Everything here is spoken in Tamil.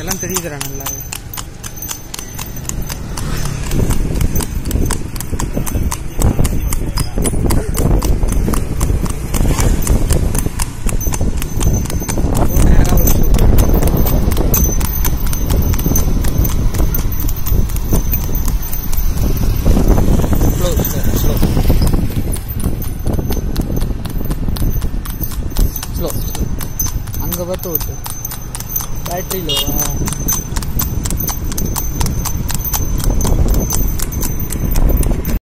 அதெல்லாம் தெரியுதுடா நல்லா நேரா ஒரு slope. Slow, slow, slow. Slow, slow. அங்க பார்த்து ஓட்டு பேட்டரி லோவா